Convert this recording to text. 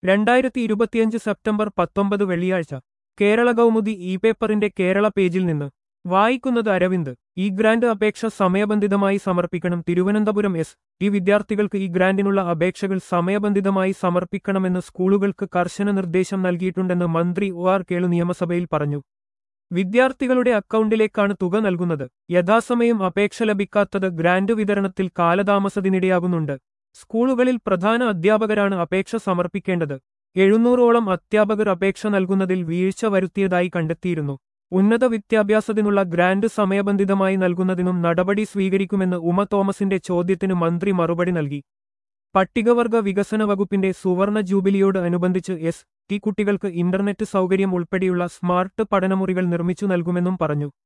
രണ്ടായിരത്തി ഇരുപത്തിയഞ്ച് സെപ്റ്റംബർ പത്തൊമ്പത് വെള്ളിയാഴ്ച കേരള കൗമുദി ഇ പേപ്പറിന്റെ കേരള പേജിൽ നിന്ന് വായിക്കുന്നത് അരവിന്ദ് ഈ ഗ്രാന്റ് അപേക്ഷ സമയബന്ധിതമായി സമർപ്പിക്കണം തിരുവനന്തപുരം എസ് ഈ വിദ്യാർത്ഥികൾക്ക് ഈ ഗ്രാന്റിനുള്ള അപേക്ഷകൾ സമയബന്ധിതമായി സമർപ്പിക്കണമെന്ന് സ്കൂളുകൾക്ക് കർശന നിർദ്ദേശം നൽകിയിട്ടുണ്ടെന്ന് മന്ത്രി ഒ ആർ കേളു നിയമസഭയിൽ പറഞ്ഞു വിദ്യാർത്ഥികളുടെ അക്കൗണ്ടിലേക്കാണ് തുക നൽകുന്നത് യഥാസമയം അപേക്ഷ ലഭിക്കാത്തത് ഗ്രാന്റ് വിതരണത്തിൽ കാലതാമസത്തിനിടയാകുന്നുണ്ട് സ്കൂളുകളിൽ പ്രധാന അധ്യാപകരാണ് അപേക്ഷ സമർപ്പിക്കേണ്ടത് എഴുന്നൂറോളം അധ്യാപകർ അപേക്ഷ നൽകുന്നതിൽ വീഴ്ച വരുത്തിയതായി കണ്ടെത്തിയിരുന്നു ഉന്നത വിദ്യാഭ്യാസത്തിനുള്ള ഗ്രാന്റ് സമയബന്ധിതമായി നൽകുന്നതിനും നടപടി സ്വീകരിക്കുമെന്ന് ഉമ തോമസിന്റെ ചോദ്യത്തിന് മന്ത്രി മറുപടി നൽകി പട്ടികവർഗ വികസന വകുപ്പിന്റെ സുവർണ ജൂബിലിയോട് അനുബന്ധിച്ച് എസ് ടി കുട്ടികൾക്ക് ഇന്റർനെറ്റ് സൗകര്യം ഉൾപ്പെടെയുള്ള സ്മാർട്ട് പഠനമുറികൾ നിർമ്മിച്ചു നൽകുമെന്നും പറഞ്ഞു